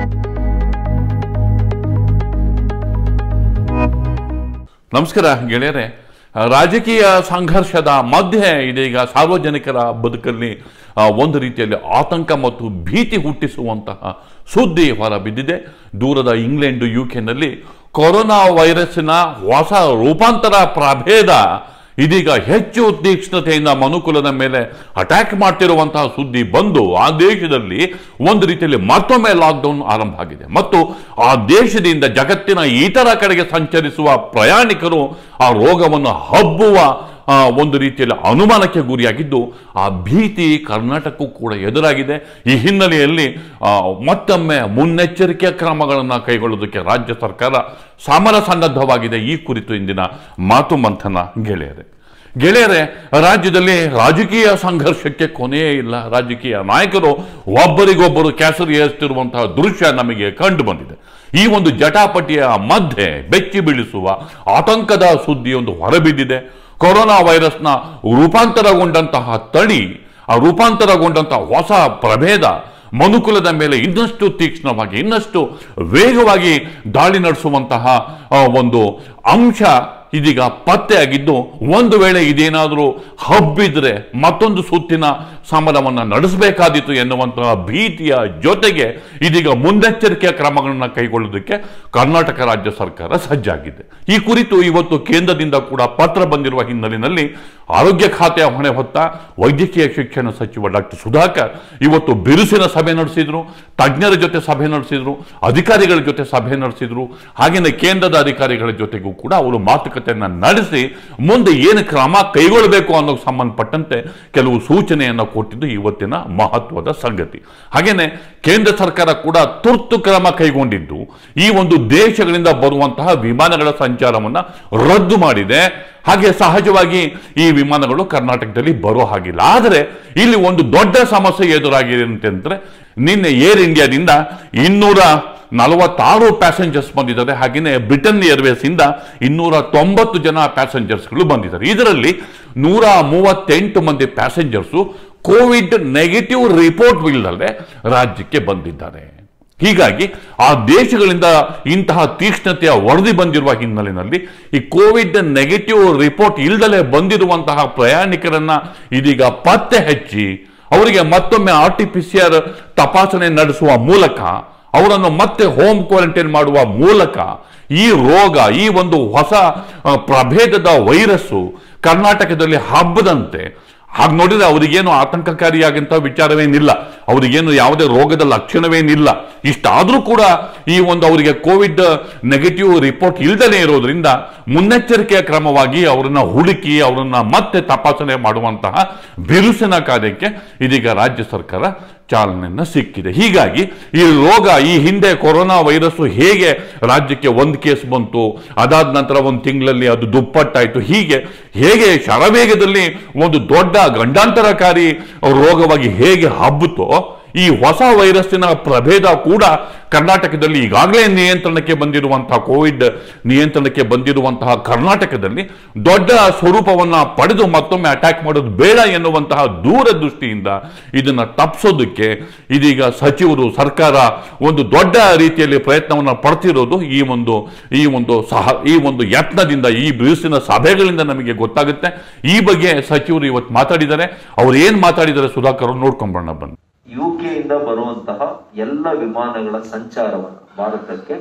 ನಮಸ್ಕಾರ ಗೆಳೆಯರೆ ರಾಜಕೀಯ ಸಂಘರ್ಷದ ಮಧ್ಯೆ ಇದೀಗ ಸಾರ್ವಜನಿಕರ ಬದುಕಲ್ಲಿ ಆ, ಒಂದು ರೀತಿಯಲ್ಲಿ ಆತಂಕ ಮತ್ತು ಭೀತಿ ಹುಟ್ಟಿಸುವಂತಹ ಸುದ್ದಿ ಹೊರಬಿದ್ದಿದೆ ದೂರದ ಇಂಗ್ಲೆಂಡ್ ಯು ಕೆನಲ್ಲಿ ಕೊರೋನಾ ವೈರಸ್ಸಿನ ಹೊಸ ರೂಪಾಂತರ ಪ್ರಭೇದ ಇದೀಗ ಹೆಚ್ಚು ತೀಕ್ಷ್ಣತೆಯಿಂದ ಮನುಕುಲದ ಮೇಲೆ ಅಟ್ಯಾಕ್ ಮಾಡ್ತಿರುವಂತಹ ಸುದ್ದಿ ಬಂದು ಆ ದೇಶದಲ್ಲಿ ಒಂದು ರೀತಿಯಲ್ಲಿ ಮತ್ತೊಮ್ಮೆ ಲಾಕ್ಡೌನ್ ಆರಂಭ ಆಗಿದೆ ಮತ್ತು ಆ ದೇಶದಿಂದ ಜಗತ್ತಿನ ಇತರ ಕಡೆಗೆ ಸಂಚರಿಸುವ ಪ್ರಯಾಣಿಕರು ಆ ರೋಗವನ್ನು ಹಬ್ಬುವ ಆ, ಒಂದು ರೀತಿಯಲ್ಲಿ ಅನುಮಾನಕ್ಕೆ ಗುರಿಯಾಗಿದ್ದು ಆ ಭೀತಿ ಕರ್ನಾಟಕಕ್ಕೂ ಕೂಡ ಎದುರಾಗಿದೆ ಈ ಹಿನ್ನೆಲೆಯಲ್ಲಿ ಆ, ಮತ್ತೊಮ್ಮೆ ಮುನ್ನೆಚ್ಚರಿಕೆ ಕ್ರಮಗಳನ್ನು ಕೈಗೊಳ್ಳುವುದಕ್ಕೆ ರಾಜ್ಯ ಸರ್ಕಾರ ಸಮರ ಸನ್ನದ್ಧವಾಗಿದೆ ಈ ಕುರಿತು ಇಂದಿನ ಮಾತು ಮಂಥನ ಗೆಳೆಯರೆ ಗೆಳೆಯರೆ ರಾಜ್ಯದಲ್ಲಿ ರಾಜಕೀಯ ಸಂಘರ್ಷಕ್ಕೆ ಕೊನೆಯೇ ಇಲ್ಲ ರಾಜಕೀಯ ನಾಯಕರು ಒಬ್ಬರಿಗೊಬ್ಬರು ಕೆಸರು ಏರಿಸುತ್ತಿರುವಂತಹ ದೃಶ್ಯ ನಮಗೆ ಕಂಡು ಬಂದಿದೆ ಈ ಒಂದು ಜಟಾಪಟಿಯ ಮಧ್ಯೆ ಬೆಚ್ಚಿ ಬೀಳಿಸುವ ಆತಂಕದ ಸುದ್ದಿಯೊಂದು ಹೊರಬಿದ್ದಿದೆ ಕೊರೋನಾ ವೈರಸ್ನ ರೂಪಾಂತರಗೊಂಡಂತಹ ತಳಿ ಆ ರೂಪಾಂತರಗೊಂಡಂತಹ ಹೊಸ ಪ್ರಭೇದ ಮನುಕುಲದ ಮೇಲೆ ಇನ್ನಷ್ಟು ತೀಕ್ಷ್ಣವಾಗಿ ಇನ್ನಷ್ಟು ವೇಗವಾಗಿ ದಾಳಿ ನಡೆಸುವಂತಹ ಆ, ಒಂದು ಅಂಶ ಇದೀಗ ಪತ್ತೆಯಾಗಿದ್ದು ಒಂದು ವೇಳೆ ಇದೇನಾದರೂ ಹಬ್ಬಿದ್ರೆ ಮತ್ತೊಂದು ಸುತ್ತಿನ ಸಮರವನ್ನು ನಡೆಸಬೇಕಾದೀತು ಎನ್ನುವಂತಹ ಭೀತಿಯ ಜೊತೆಗೆ ಇದೀಗ ಮುನ್ನೆಚ್ಚರಿಕೆಯ ಕ್ರಮಗಳನ್ನು ಕೈಗೊಳ್ಳುವುದಕ್ಕೆ ಕರ್ನಾಟಕ ರಾಜ್ಯ ಸರ್ಕಾರ ಸಜ್ಜಾಗಿದೆ ಈ ಕುರಿತು ಇವತ್ತು ಕೇಂದ್ರದಿಂದ ಕೂಡ ಪತ್ರ ಬಂದಿರುವ ಹಿನ್ನೆಲೆಯಲ್ಲಿ ಆರೋಗ್ಯ ಖಾತೆಯ ಹೊಣೆ ಹೊತ್ತ ವೈದ್ಯಕೀಯ ಶಿಕ್ಷಣ ಸಚಿವ ಡಾಕ್ಟರ್ ಸುಧಾಕರ್ ಇವತ್ತು ಬಿರುಸಿನ ಸಭೆ ನಡೆಸಿದ್ರು ತಜ್ಞರ ಜೊತೆ ಸಭೆ ನಡೆಸಿದ್ರು ಅಧಿಕಾರಿಗಳ ಜೊತೆ ಸಭೆ ನಡೆಸಿದ್ರು ಹಾಗೆಯೇ ಕೇಂದ್ರದ ಅಧಿಕಾರಿಗಳ ಜೊತೆಗೂ ಕೂಡ ಅವರು ಮಾತುಕತೆಯನ್ನ ನಡೆಸಿ ಮುಂದೆ ಏನು ಕ್ರಮ ಕೈಗೊಳ್ಳಬೇಕು ಅನ್ನೋಕೆ ಸಂಬಂಧಪಟ್ಟಂತೆ ಕೆಲವು ಸೂಚನೆಯನ್ನು ಕೊಟ್ಟಿದ್ದು ಇವತ್ತಿನ ಮಹತ್ವದ ಸಂಗತಿ ಹಾಗೇನೆ ಕೇಂದ್ರ ಸರ್ಕಾರ ಕೂಡ ತುರ್ತು ಕ್ರಮ ಕೈಗೊಂಡಿದ್ದು ಈ ಒಂದು ದೇಶಗಳಿಂದ ಬರುವಂತಹ ವಿಮಾನಗಳ ಸಂಚಾರವನ್ನ ರದ್ದು ಮಾಡಿದೆ ಹಾಗೆ ಸಹಜವಾಗಿ ಈ ವಿಮಾನಗಳು ಕರ್ನಾಟಕದಲ್ಲಿ ಬರೋ ಹಾಗಿಲ್ಲ ಆದರೆ ಇಲ್ಲಿ ಒಂದು ದೊಡ್ಡ ಸಮಸ್ಯೆ ಎದುರಾಗಿದೆ ಅಂತಂದ್ರೆ ನಿನ್ನೆ ಏರ್ ಇಂಡಿಯಾದಿಂದ ಇನ್ನೂರ ನಲವತ್ತಾರು ಪ್ಯಾಸೆಂಜರ್ಸ್ ಬಂದಿದ್ದಾರೆ ಹಾಗೆಯೇ ಬ್ರಿಟನ್ ಏರ್ವೇಸ್ ಇಂದ ಇನ್ನೂರ ತೊಂಬತ್ತು ಜನ ಪ್ಯಾಸೆಂಜರ್ಸ್ಗಳು ಬಂದಿದ್ದಾರೆ ಇದರಲ್ಲಿ ನೂರ ಮೂವತ್ತೆಂಟು ಮಂದಿ ಪ್ಯಾಸೆಂಜರ್ಸು ಕೋವಿಡ್ ನೆಗೆಟಿವ್ ರಿಪೋರ್ಟ್ ಇಲ್ಲದೆ ರಾಜ್ಯಕ್ಕೆ ಬಂದಿದ್ದಾರೆ ಹೀಗಾಗಿ ಆ ದೇಶಗಳಿಂದ ಇಂತಹ ತೀಕ್ಷ್ಣತೆಯ ವರದಿ ಬಂದಿರುವ ಹಿನ್ನೆಲೆಯಲ್ಲಿ ಈ ಕೋವಿಡ್ ನೆಗೆಟಿವ್ ರಿಪೋರ್ಟ್ ಇಲ್ದಲೇ ಬಂದಿರುವಂತಹ ಪ್ರಯಾಣಿಕರನ್ನ ಇದೀಗ ಪತ್ತೆ ಹಚ್ಚಿ ಅವರಿಗೆ ಮತ್ತೊಮ್ಮೆ R T P C R ತಪಾಸಣೆ ನಡೆಸುವ ಮೂಲಕ ಅವರನ್ನು ಮತ್ತೆ ಹೋಮ್ ಕ್ವಾರಂಟೈನ್ ಮಾಡುವ ಮೂಲಕ ಈ ರೋಗ ಈ ಒಂದು ಹೊಸ ಆ, ಪ್ರಭೇದದ ವೈರಸ್ಸು ಕರ್ನಾಟಕದಲ್ಲಿ ಹಬ್ಬದಂತೆ ಹಾಗೆ ನೋಡಿದ್ರೆ ಅವರಿಗೇನು ಆತಂಕಕಾರಿಯಾದಂಥ ವಿಚಾರವೇನಿಲ್ಲ ಅವರಿಗೇನು ಯಾವುದೇ ರೋಗದ ಲಕ್ಷಣವೇನಿಲ್ಲ ಇಷ್ಟಾದರೂ ಕೂಡ ಈ ಒಂದು ಅವರಿಗೆ ಕೋವಿಡ್ ನೆಗೆಟಿವ್ ರಿಪೋರ್ಟ್ ಇಲ್ದಲೇ ಇರೋದ್ರಿಂದ ಮುನ್ನೆಚ್ಚರಿಕೆಯ ಕ್ರಮವಾಗಿ ಅವರನ್ನ ಹುಡುಕಿ ಅವರನ್ನ ಮತ್ತೆ ತಪಾಸಣೆ ಮಾಡುವಂತಹ ಬಿರುಸಿನ ಕಾರ್ಯಕ್ಕೆ ಇದೀಗ ರಾಜ್ಯ ಸರ್ಕಾರ ಚಾಲನೆಯನ್ನ ಸಿಕ್ಕಿದೆ ಹೀಗಾಗಿ ಈ ರೋಗ ಈ ಹಿಂದೆ ಕೊರೋನಾ ವೈರಸ್ ಹೇಗೆ ರಾಜ್ಯಕ್ಕೆ ಒಂದು ಕೇಸ್ ಬಂತು ಅದಾದ ನಂತರ ಒಂದು ತಿಂಗಳಲ್ಲಿ ಅದು ದುಪ್ಪಟ್ಟಾಯಿತು ಹೀಗೆ ಹೇಗೆ ಶರವೇಗದಲ್ಲಿ ಒಂದು ದೊಡ್ಡ ಗಂಡಾಂತರಕಾರಿ ರೋಗವಾಗಿ ಹೇಗೆ ಹಬ್ಬುತ್ತೋ ಈ ಹೊಸ ವೈರಸ್ಸಿನ ಪ್ರಭೇದ ಕೂಡ ಕರ್ನಾಟಕದಲ್ಲಿ ಈಗಾಗಲೇ ನಿಯಂತ್ರಣಕ್ಕೆ ಬಂದಿರುವಂತಹ ಕೋವಿಡ್ ನಿಯಂತ್ರಣಕ್ಕೆ ಬಂದಿರುವಂತಹ ಕರ್ನಾಟಕದಲ್ಲಿ ದೊಡ್ಡ ಸ್ವರೂಪವನ್ನ ಪಡೆದು ಮತ್ತೊಮ್ಮೆ ಅಟ್ಯಾಕ್ ಮಾಡೋದು ಬೇಡ ಎನ್ನುವಂತಹ ದೂರದೃಷ್ಟಿಯಿಂದ ಇದನ್ನ ತಪ್ಪಿಸೋದಕ್ಕೆ ಇದೀಗ ಸಚಿವರು ಸರ್ಕಾರ ಒಂದು ದೊಡ್ಡ ರೀತಿಯಲ್ಲಿ ಪ್ರಯತ್ನವನ್ನು ಪಡ್ತಿರೋದು ಈ ಒಂದು ಈ ಒಂದು ಸಹ ಈ ಒಂದು ಯತ್ನದಿಂದ ಈ ಬಿರುಸಿನ ಸಭೆಗಳಿಂದ ನಮಗೆ ಗೊತ್ತಾಗುತ್ತೆ ಈ ಬಗ್ಗೆ ಸಚಿವರು ಇವತ್ತು ಮಾತಾಡಿದ್ದಾರೆ ಅವ್ರು ಏನ್ ಮಾತಾಡಿದ್ದಾರೆ ಸುಧಾಕರ್ ಅವ್ರು ನೋಡ್ಕೊಂಬರೋಣ ಬನ್ನಿ ಯುಕೆಯಿಂದ ಬರುವಂತಹ ಎಲ್ಲ ವಿಮಾನಗಳ ಸಂಚಾರವನ್ನು ಭಾರತಕ್ಕೆ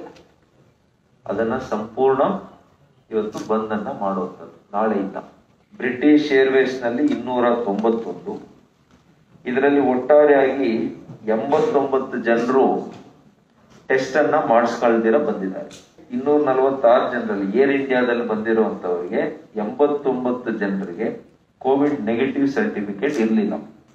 ಅದನ್ನ ಸಂಪೂರ್ಣ ಇವತ್ತು ಬಂದ್ ಅನ್ನ ಮಾಡುವಂಥದ್ದು ನಾಳೆಯಿಂದ ಬ್ರಿಟಿಷ್ ಏರ್ವೇಸ್ ನಲ್ಲಿ ಇನ್ನೂರ ತೊಂಬತ್ತೊಂದು ಇದರಲ್ಲಿ ಒಟ್ಟಾರೆಯಾಗಿ ಎಂಬತ್ತೊಂಬತ್ತು ಜನರು ಟೆಸ್ಟ್ ಅನ್ನ ಮಾಡಿಸ್ಕೊಳ್ದಿರ ಬಂದಿದ್ದಾರೆ ಇನ್ನೂರ ನಲವತ್ತಾರು ಜನರಲ್ಲಿ ಏರ್ ಇಂಡಿಯಾದಲ್ಲಿ ಬಂದಿರುವಂತವರಿಗೆ ಎಂಬತ್ತೊಂಬತ್ತು ಜನರಿಗೆ ಕೋವಿಡ್ ನೆಗೆಟಿವ್ ಸರ್ಟಿಫಿಕೇಟ್ ಇರಲಿಲ್ಲ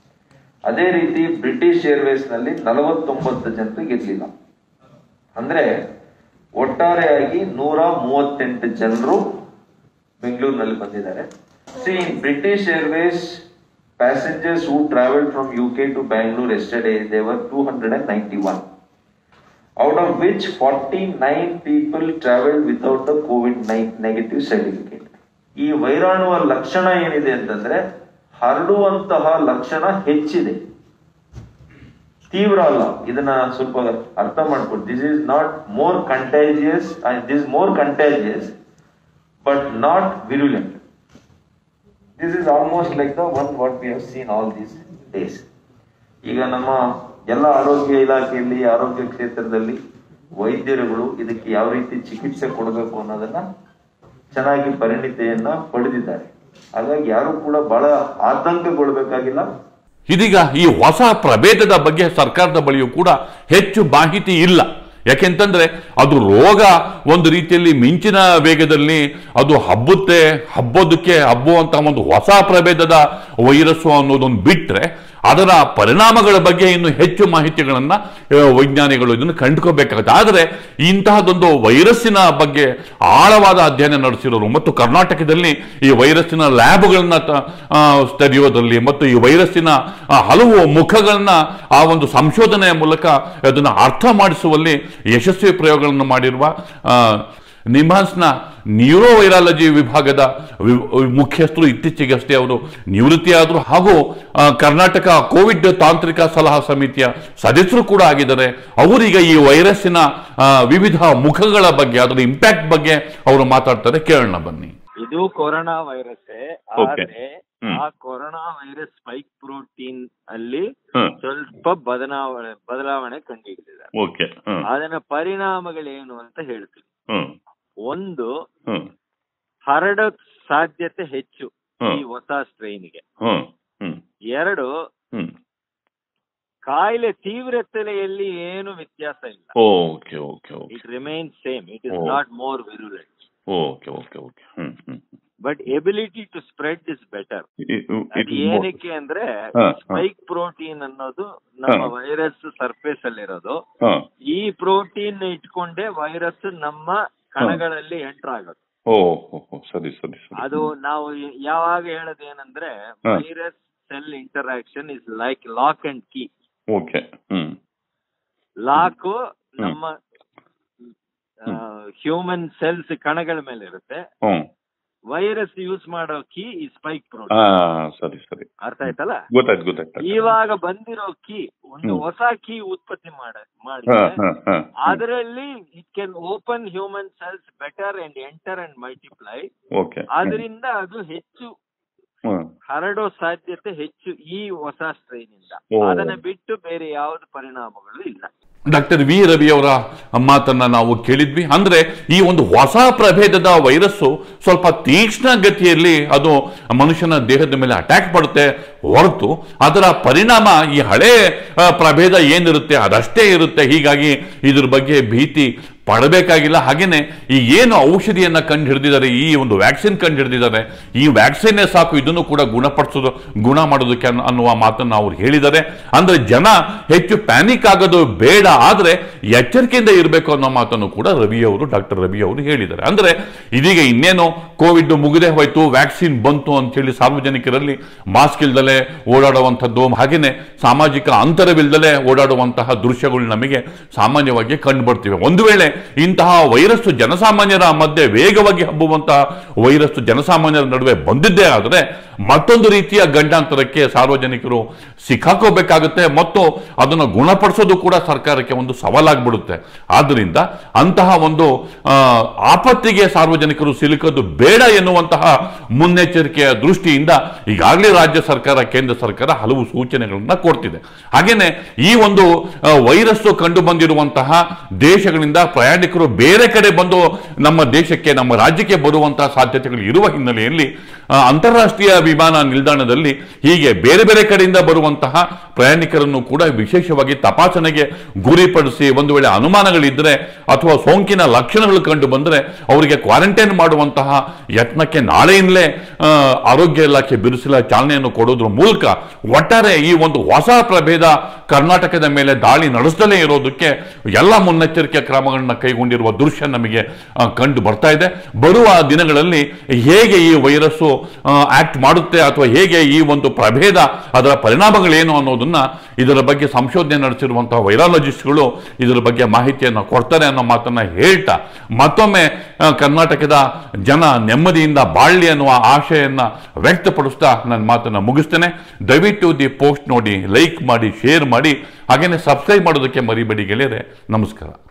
ಅದೇ ರೀತಿ ಬ್ರಿಟಿಷ್ ಏರ್ವೇಸ್ ನಲ್ಲಿ ನಲವತ್ತೊಂಬತ್ತು ಜನರಿಗೆ ಇರಲಿಲ್ಲ ಅಂದ್ರೆ ಒಟ್ಟಾರೆಯಾಗಿ ನೂರ ಮೂವತ್ತೆಂಟು ಜನರು ಬೆಂಗಳೂರಿನಲ್ಲಿ ಬಂದಿದ್ದಾರೆ see in British Airways passengers who travel from U K to Bangalore yesterday there were two hundred and ninety one out of which 49 people traveled without the covid negative certificate ಈ ವೈರಾಣುವ ಲಕ್ಷಣ ಏನಿದೆ ಅಂತಂದ್ರೆ ಹರಡುವಂತಹ ಲಕ್ಷಣ ಹೆಚ್ಚಿದೆ ತೀವ್ರ ಅಲ್ಲ ಇದನ್ನ ಸ್ವಲ್ಪ ಅರ್ಥ ಮಾಡ್ಕೊಂಡು this is not more contagious this more contagious but not virulent this is almost like the one what we have seen all these days ಈಗ ನಮ್ಮ ಎಲ್ಲ ಆರೋಗ್ಯ ಇಲಾಖೆಯಲ್ಲಿ ಆರೋಗ್ಯ ಕ್ಷೇತ್ರದಲ್ಲಿ ವೈದ್ಯರುಗಳು ಇದಕ್ಕೆ ಯಾವ ರೀತಿ ಚಿಕಿತ್ಸೆ ಕೊಡಬೇಕು ಅನ್ನೋದನ್ನ ಚೆನ್ನಾಗಿ ಪರಿಣಿತಿಯನ್ನ ಪಡೆದಿದ್ದಾರೆ ಹಾಗಾಗಿ ಯಾರು ಕೂಡ ಬಹಳ ಆತಂಕಗೊಳ್ಬೇಕಾಗಿಲ್ಲ ಇದೀಗ ಈ ಹೊಸ ಪ್ರಭೇದದ ಬಗ್ಗೆ ಸರ್ಕಾರದ ಬಳಿಯೂ ಕೂಡ ಹೆಚ್ಚು ಮಾಹಿತಿ ಇಲ್ಲ ಯಾಕೆಂತಂದ್ರೆ ಅದು ರೋಗ ಒಂದು ರೀತಿಯಲ್ಲಿ ಮಿಂಚಿನ ವೇಗದಲ್ಲಿ ಅದು ಹಬ್ಬುತ್ತೆ ಹಬ್ಬೋದಕ್ಕೆ ಹಬ್ಬುವಂತ ಒಂದು ಹೊಸ ಪ್ರಭೇದದ ವೈರಸ್ಸು ಅನ್ನೋದೊಂದು ಬಿಟ್ರೆ ಅದರ ಪರಿಣಾಮಗಳ ಬಗ್ಗೆ ಇನ್ನು ಹೆಚ್ಚು ಮಾಹಿತಿಗಳನ್ನ ಆ, ವೈಜ್ಞಾನಿಗಳು ಇದನ್ನು ಕಂಡುಕೋಬೇಕಾಗುತ್ತೆ ಆದರೆ ಇಂತಹದೊಂದು ವೈರಸ್ಸಿನ ಬಗ್ಗೆ ಆಳವಾದ ಅಧ್ಯಯನ ನಡೆಸಿರೋರು ಮತ್ತು ಕರ್ನಾಟಕದಲ್ಲಿ ಈ ವೈರಸ್ಸಿನ ಲ್ಯಾಬ್ಗಳನ್ನ ತ- ಆ, ತೆರೆಯೋದ್ರಲ್ಲಿ ಮತ್ತು ಈ ವೈರಸ್ಸಿನ ಆ, ಹಲವು ಮುಖಗಳನ್ನ ಆ ಒಂದು ಸಂಶೋಧನೆಯ ಮೂಲಕ ಅದನ್ನು ಅರ್ಥ ಮಾಡಿಸುವಲ್ಲಿ ಯಶಸ್ವಿ ಪ್ರಯೋಗಗಳನ್ನು ಮಾಡಿರುವ ಆ, ನಿಮ್ಹಾನ್ಸ್ನ ನ್ಯೂರೋವೈರಾಲಜಿ ವಿಭಾಗದ ವಿ- ಮುಖ್ಯಸ್ಥರು ಇತ್ತೀಚೆಗಷ್ಟೇ ಅವರು ನಿವೃತ್ತಿಯಾದರು ಹಾಗೂ ಆ, ಕರ್ನಾಟಕ ಕೋವಿಡ್ ತಾಂತ್ರಿಕ ಸಲಹಾ ಸಮಿತಿಯ ಸದಸ್ಯರು ಕೂಡ ಆಗಿದ್ದಾರೆ ಅವರೀಗ ಈ ವೈರಸ್ಸಿನ ಆ, ವಿವಿಧ ಮುಖಗಳ ಬಗ್ಗೆ ಅದರ ಇಂಪ್ಯಾಕ್ಟ್ ಬಗ್ಗೆ ಅವರು ಮಾತಾಡ್ತಾರೆ ಕೇಳೋಣ ಬನ್ನಿ ಇದು ಕೊರೋನಾ ವೈರಸ್ Okay. ಆದ್ರೆ ಹ್ಮ್. ಆ ಕೊರೋನಾ ವೈರಸ್ ಸ್ಪೈಕ್ ಪ್ರೋಟೀನ್ ಅಲ್ಲಿ ಹ್ಮ್. ಸ್ವಲ್ಪ ಬದಲಾವಣೆ ಬದಲಾವಣೆ ಕಂಡುಹಿಡಿದಿದ್ದಾರೆ ಓಕೆ ಅದನ್ನ ಪರಿಣಾಮಗಳೇನು ಅಂತ ಹೇಳ್ತೀನಿ ಹ್ಮ್ ಒಂದು ಹ್ಮ್ ಹರಡೋ ಸಾಧ್ಯತೆ ಹೆಚ್ಚು ಹ್ಮ್. ಈ ಹೊಸ ಸ್ಟ್ರೈನ್ಗೆ ಹ್ಮ್ ಹ್ಮ್ ಎರಡು ಹ್ಮ್ ಕಾಯಿಲೆ ತೀವ್ರತೆಯಲ್ಲಿ ಏನು ವ್ಯತ್ಯಾಸ ಇಲ್ಲ okay okay okay it remain same it is Oh. Not more virulent okay okay okay hmm hmm but ability to spread is better it ಅದು ಏನಕ್ಕೆ ಅಂದ್ರೆ ಹಾ, ಹಾ. ಸ್ಪೈಕ್ ಪ್ರೋಟೀನ್ ಅನ್ನೋದು ನಮ್ಮ ಹಾ. ವೈರಸ್ ಸರ್ಫೇಸ್ ಅಲ್ಲಿರೋದು ಹಾಂ ಈ ಪ್ರೋಟೀನ್ ಇಟ್ಕೊಂಡೇ ವೈರಸ್ ನಮ್ಮ ಕಣಗಳಲ್ಲಿ ಎಂಟರ್ ಆಗೋದು ಓ ಹೋ, ಹೋ, ಸರಿ ಸರಿ ಸರಿ ಅದು ನಾವು ಯಾವಾಗ ಹೇಳೋದು ಏನಂದ್ರೆ ಹಾ. Virus cell interaction is like lock and key okay hmm lock ನಮ್ಮ ಹ್ಯೂಮನ್ ಸೆಲ್ಸ್ ಕಣಗಳ ಮೇಲೆ ಇರುತ್ತೆ ಹ್ಮ್ ವೈರಸ್ ಯೂಸ್ ಮಾಡೋ ಕೀ ಈ ಸ್ಪೈಕ್ ಹಾ ಪ್ರೋಟೀನ್ ಸರಿ ಸರಿ ಅರ್ಥ ಆಯ್ತಲ್ಲ ಗೊತ್ತಾಯ್ತು ಗೊತ್ತಾಯ್ತು ಇವಾಗ ಬಂದಿರೋ ಕೀ ಒಂದು ಹ್ಮ್. ಹೊಸ ಕೀ ಉತ್ಪತ್ತಿ ಮಾಡ ಹಾ ಮಾಡಿದ್ರೆ ಹಾ ಹಾ ಅದರಲ್ಲಿ it can open human cells better and enter and multiply okay ಅದರಿಂದ ಅದು ಹೆಚ್ಚು ಹ್ಮ್ ಹರಡೋ ಸಾಧ್ಯತೆ ಹೆಚ್ಚು ಈ ಹೊಸ ಸ್ಟ್ರೈನ್ ಇಂದ ಓ. ಅದನ್ನ ಬಿಟ್ಟು ಬೇರೆ ಯಾವ್ದು ಪರಿಣಾಮಗಳು ಇಲ್ಲ ಡಾಕ್ಟರ್ ವಿ ರವಿ ಅವರ ಮಾತನ್ನ ನಾವು ಕೇಳಿದ್ವಿ ಅಂದ್ರೆ ಈ ಒಂದು ಹೊಸ ಪ್ರಭೇದದ ವೈರಸ್ಸು ಸ್ವಲ್ಪ ತೀಕ್ಷ್ಣ ಗತಿಯಲ್ಲಿ ಅದು ಮನುಷ್ಯನ ದೇಹದ ಮೇಲೆ ಅಟ್ಯಾಕ್ ಮಾಡುತ್ತೆ ಹೊರತು ಅದರ ಪರಿಣಾಮ ಈ ಹಳೆ ಆ, ಪ್ರಭೇದ ಏನಿರುತ್ತೆ ಅದಷ್ಟೇ ಇರುತ್ತೆ ಹೀಗಾಗಿ ಇದ್ರ ಬಗ್ಗೆ ಭೀತಿ ಪಡಬೇಕಾಗಿಲ್ಲ ಹಾಗೇನೆ ಈ ಏನು ಔಷಧಿಯನ್ನ ಕಂಡು ಹಿಡಿದಿದ್ದಾರೆ ಈ ಒಂದು ವ್ಯಾಕ್ಸಿನ್ ಕಂಡು ಹಿಡಿದಿದ್ದಾರೆ ಈ ವ್ಯಾಕ್ಸಿನ್ನೇ ಸಾಕು ಇದನ್ನು ಕೂಡ ಗುಣಪಡಿಸೋದು ಗುಣ ಮಾಡೋದಕ್ಕೆ ಅನ್ನೋ- ಅನ್ನುವ ಮಾತನ್ನು ಅವ್ರು ಹೇಳಿದ್ದಾರೆ ಅಂದ್ರೆ ಜನ ಹೆಚ್ಚು ಪ್ಯಾನಿಕ್ ಆಗೋದು ಬೇಡ ಆದ್ರೆ ಎಚ್ಚರಿಕೆಯಿಂದ ಇರಬೇಕು ಅನ್ನೋ ಮಾತನ್ನು ಕೂಡ ರವಿ ಅವರು ಡಾಕ್ಟರ್ ರವಿ ಅವರು ಹೇಳಿದ್ದಾರೆ ಅಂದ್ರೆ ಇದೀಗ ಇನ್ನೇನು ಕೋವಿಡ್ ಮುಗಿದೇ ಹೋಯ್ತು ವ್ಯಾಕ್ಸಿನ್ ಬಂತು ಅಂತ ಹೇಳಿ ಸಾರ್ವಜನಿಕರಲ್ಲಿ ಮಾಸ್ಕ್ ಇಲ್ದಲೆ ಓಡಾಡುವಂಥದ್ದು ಹಾಗೇನೆ ಸಾಮಾಜಿಕ ಅಂತರವಿಲ್ಲದಲೆ ಓಡಾಡುವಂತಹ ದೃಶ್ಯಗಳು ನಮಗೆ ಸಾಮಾನ್ಯವಾಗಿ ಕಂಡು ಬರ್ತಿವೆ ಒಂದು ವೇಳೆ ಇಂತಹ ವೈರಸ್ ಜನಸಾಮಾನ್ಯರ ಮಧ್ಯೆ ವೇಗವಾಗಿ ಹಬ್ಬುವಂತಹ ವೈರಸ್ ಜನಸಾಮಾನ್ಯರ ನಡುವೆ ಬಂದಿದ್ದೇ ಆದರೆ ಮತ್ತೊಂದು ರೀತಿಯ ಗಂಡಾಂತರಕ್ಕೆ ಸಾರ್ವಜನಿಕರು ಸಿಕ್ಕಾಕೋಬೇಕಾಗುತ್ತೆ ಮತ್ತು ಅದನ್ನು ಗುಣಪಡಿಸೋದು ಕೂಡ ಸರ್ಕಾರಕ್ಕೆ ಒಂದು ಸವಾಲಾಗ್ಬಿಡುತ್ತೆ ಆದ್ದರಿಂದ ಅಂತಹ ಒಂದು ಆ, ಆಪತ್ತಿಗೆ ಸಾರ್ವಜನಿಕರು ಸಿಲುಕೋದು ಬೇಡ ಎನ್ನುವಂತಹ ಮುನ್ನೆಚ್ಚರಿಕೆಯ ದೃಷ್ಟಿಯಿಂದ ಈಗಾಗಲೇ ರಾಜ್ಯ ಸರ್ಕಾರ ಕೇಂದ್ರ ಸರ್ಕಾರ ಹಲವು ಸೂಚನೆಗಳನ್ನ ಕೊಡ್ತಿದೆ ಹಾಗೇನೆ ಈ ಒಂದು ಆ, ವೈರಸ್ಸು ಕಂಡು ಬಂದಿರುವಂತಹ ದೇಶಗಳಿಂದ ಪ್ರಯಾಣಿಕರು ಬೇರೆ ಕಡೆ ಬಂದು ನಮ್ಮ ದೇಶಕ್ಕೆ ನಮ್ಮ ರಾಜ್ಯಕ್ಕೆ ಬರುವಂತಹ ಸಾಧ್ಯತೆಗಳು ಇರುವ ಹಿನ್ನೆಲೆಯಲ್ಲಿ ಆ, ಅಂತಾರಾಷ್ಟ್ರೀಯ ವಿಮಾನ ನಿಲ್ದಾಣದಲ್ಲಿ ಹೀಗೆ ಬೇರೆ ಬೇರೆ ಕಡೆಯಿಂದ ಬರುವಂತಹ ಪ್ರಯಾಣಿಕರನ್ನು ಕೂಡ ವಿಶೇಷವಾಗಿ ತಪಾಸಣೆಗೆ ಗುರಿಪಡಿಸಿ ಒಂದು ವೇಳೆ ಅನುಮಾನಗಳಿದ್ದರೆ ಅಥವಾ ಸೋಂಕಿನ ಲಕ್ಷಣಗಳು ಕಂಡು ಬಂದರೆ ಅವರಿಗೆ ಕ್ವಾರಂಟೈನ್ ಮಾಡುವಂತಹ ಯತ್ನಕ್ಕೆ ನಾಳೆಯಿಂದಲೇ ಆ, ಆರೋಗ್ಯ ಇಲಾಖೆ ಬಿರುಸಿಲ ಚಾಲನೆಯನ್ನು ಕೊಡೋದ್ರ ಮೂಲಕ ಒಟ್ಟಾರೆ ಈ ಒಂದು ಹೊಸ ಪ್ರಭೇದ ಕರ್ನಾಟಕದ ಮೇಲೆ ದಾಳಿ ನಡೆಸದಲೇ ಇರೋದಕ್ಕೆ ಎಲ್ಲ ಮುನ್ನೆಚ್ಚರಿಕೆ ಕ್ರಮಗಳನ್ನ ಕ್ರಮವನ್ನು ಕೈಗೊಂಡಿರುವ ದೃಶ್ಯ ನಮಗೆ ಆ, ಕಂಡು ಬರ್ತಾ ಇದೆ ಬರುವ ದಿನಗಳಲ್ಲಿ ಹೇಗೆ ಈ ವೈರಸ್ಸು ಆಕ್ಟ್ ಮಾಡುತ್ತೆ ಅಥವಾ ಹೇಗೆ ಈ ಒಂದು ಪ್ರಭೇದ ಅದರ ಪರಿಣಾಮಗಳೇನು ಅನ್ನೋದನ್ನ ಇದರ ಬಗ್ಗೆ ಸಂಶೋಧನೆ ನಡೆಸಿರುವಂತಹ ವೈರಾಲಜಿಸ್ಟ್ಗಳು ಇದರ ಬಗ್ಗೆ ಮಾಹಿತಿಯನ್ನು ಕೊಡ್ತಾರೆ ಅನ್ನೋ ಮಾತನ್ನ ಹೇಳ್ತಾ ಮತ್ತೊಮ್ಮೆ ಆ, ಕರ್ನಾಟಕದ ಜನ ನೆಮ್ಮದಿಯಿಂದ ಬಾಳ್ಲಿ ಅನ್ನುವ ಆಶೆಯನ್ನ ವ್ಯಕ್ತಪಡಿಸ್ತಾ ನನ್ನ ಮಾತನ್ನ ಮುಗಿಸ್ತೇನೆ ದಯವಿಟ್ಟು ದಿ ಪೋಸ್ಟ್ ನೋಡಿ ಲೈಕ್ ಮಾಡಿ ಶೇರ್ ಮಾಡಿ ಹಾಗೇನೆ ಸಬ್ಸ್ಕ್ರೈಬ್ ಮಾಡೋದಕ್ಕೆ ಮರಿಬೇಡಿ ಗೆಳೆಯರೆ ನಮಸ್ಕಾರ